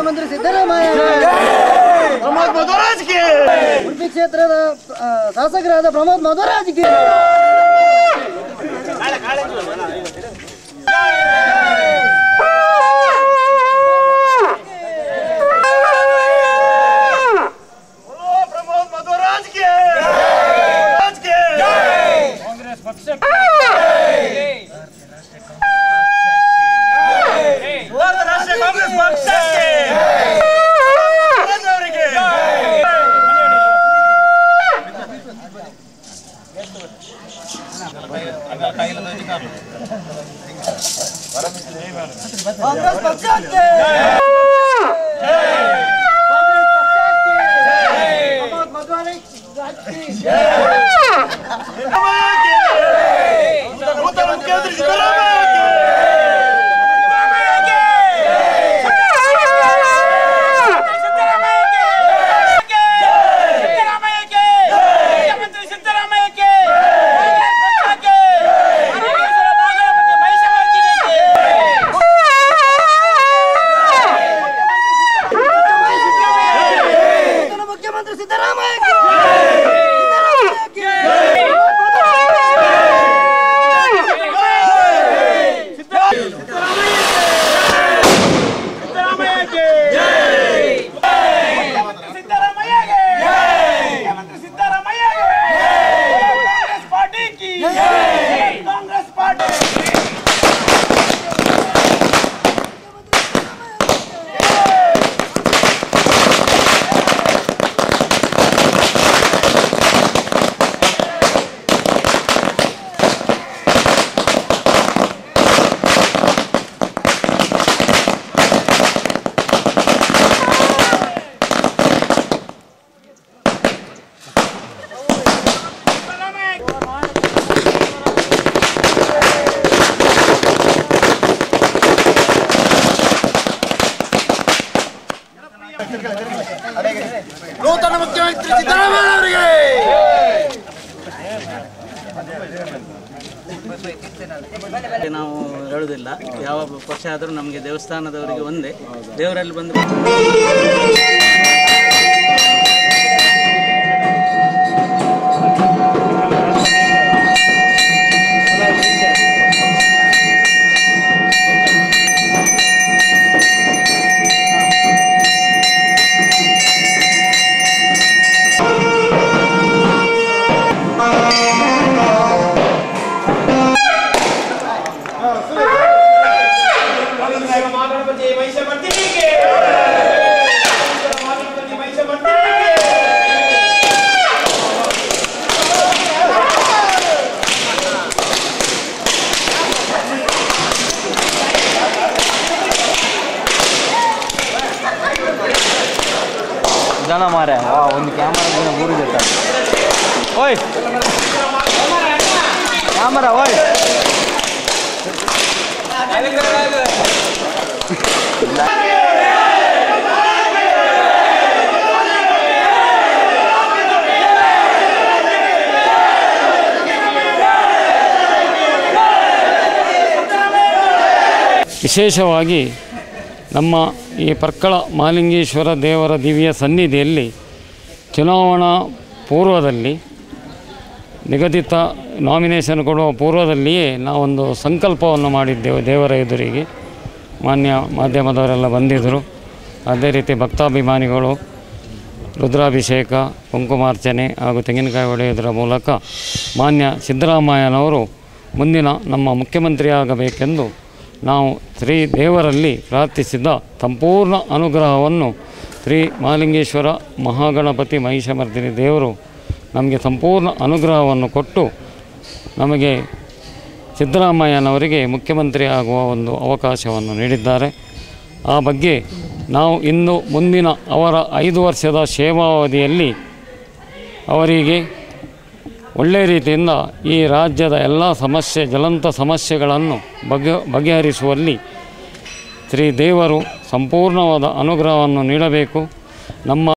ಮುಖ್ಯಮಂತ್ರಿ ಸಿದ್ದರಾಮಯ್ಯ ಪ್ರಮೋದ್ ಮಧ್ವರಾಜ್ಗೆ ಉಡುಪಿ ಕ್ಷೇತ್ರದ ಆ, ಶಾಸಕರಾದ ಪ್ರಮೋದ್ ಮಧ್ವರಾಜ್ಗೆ बोलो प्रमोद मध्वराज्ಗೆ ರಾಜ್ಗೆ ಕಾಂಗ್ರೆಸ್ ಪಕ್ಷಕ್ಕೆ ಭಾರತ ರಾಷ್ಟ್ರೀಯ ಕಾಂಗ್ರೆಸ್ ಪಕ್ಷಕ್ಕೆ ಅವರಿಗೆ ಕಾಂಗ್ರೆಸ್ ಪಕ್ಷಕ್ಕೆ ಪ್ರಮೋದ್ ಮಧ್ವರಾಜ್ಗೆ ನೂತನ ಮುಖ್ಯಮಂತ್ರಿ ಸಿದ್ದರಾಮಯ್ಯಗೆ ನೂತನ ಮುಖ್ಯಮಂತ್ರಿ ಸಿದ್ದರಾಮಯ್ಯಗೆ ಸಿದ್ದರಾಮಯ್ಯಗೆ ಕಾಂಗ್ರೆಸ್ ಪಾರ್ಟಿ ನೂತನ ಮುಖ್ಯಮಂತ್ರಿ ಸಿದ್ದರಾಮಯ್ಯ ಅವರಿಗೆ ನಾವು ಹೇಳುವುದಿಲ್ಲ ಯಾವ ಪಕ್ಷ ಆದರೂ ನಮಗೆ ದೇವಸ್ಥಾನದವರಿಗೆ ಒಂದೇ ದೇವರಲ್ಲಿ ಬಂದರೆ ಜನ ಮಾರೆ ಒಂದು ಕ್ಯಾಮರಾ ಮೂರು ಜೊತೆ ಓಯ್ ಕ್ಯಾಮರಾ ಓಯ್ ವಿಶೇಷವಾಗಿ ನಮ್ಮ ಈ ಪರ್ಕಳ ಮಾಲಿಂಗೇಶ್ವರ ದೇವರ ದಿವ್ಯ ಸನ್ನಿಧಿಯಲ್ಲಿ ಚುನಾವಣಾ ಪೂರ್ವದಲ್ಲಿ ನಿಗದಿತ ನಾಮಿನೇಷನ್ ಕೊಡುವ ಪೂರ್ವದಲ್ಲಿಯೇ ನಾವೊಂದು ಸಂಕಲ್ಪವನ್ನು ಮಾಡಿದ್ದೆವು ದೇವರ ಎದುರಿಗೆ ಮಾನ್ಯ ಮಾಧ್ಯಮದವರೆಲ್ಲ ಬಂದಿದ್ದರು ಅದೇ ರೀತಿ ಭಕ್ತಾಭಿಮಾನಿಗಳು ರುದ್ರಾಭಿಷೇಕ ಕುಂಕುಮಾರ್ಚನೆ ಹಾಗೂ ತೆಂಗಿನಕಾಯಿ ಹೊಡೆಯುವುದರ ಮೂಲಕ ಮಾನ್ಯ ಸಿದ್ದರಾಮಯ್ಯನವರು ಮುಂದಿನ ನಮ್ಮ ಮುಖ್ಯಮಂತ್ರಿ ಆಗಬೇಕೆಂದು ನಾವು ಶ್ರೀ ದೇವರಲ್ಲಿ ಪ್ರಾರ್ಥಿಸಿದ ಸಂಪೂರ್ಣ ಅನುಗ್ರಹವನ್ನು ಶ್ರೀ ಮಹಾಲಿಂಗೇಶ್ವರ ಮಹಾಗಣಪತಿ ಮಹಿಷಮರ್ದಿನಿ ದೇವರು ನಮಗೆ ಸಂಪೂರ್ಣ ಅನುಗ್ರಹವನ್ನು ಕೊಟ್ಟು ನಮಗೆ ಸಿದ್ದರಾಮಯ್ಯನವರಿಗೆ ಮುಖ್ಯಮಂತ್ರಿ ಆಗುವ ಒಂದು ಅವಕಾಶವನ್ನು ನೀಡಿದ್ದಾರೆ ಆ ಬಗ್ಗೆ ನಾವು ಇನ್ನು ಮುಂದಿನ ಅವರ ಐದು ವರ್ಷದ ಸೇವಾವಧಿಯಲ್ಲಿ ಅವರಿಗೆ ಒಳ್ಳೆಯ ರೀತಿಯಿಂದ ಈ ರಾಜ್ಯದ ಎಲ್ಲ ಸಮಸ್ಯೆ ಜ್ವಲಂತ ಸಮಸ್ಯೆಗಳನ್ನು ಬಗೆ ಬಗೆಹರಿಸುವಲ್ಲಿ ಶ್ರೀ ದೇವರು ಸಂಪೂರ್ಣವಾದ ಅನುಗ್ರಹವನ್ನು ನೀಡಬೇಕು ನಮ್ಮ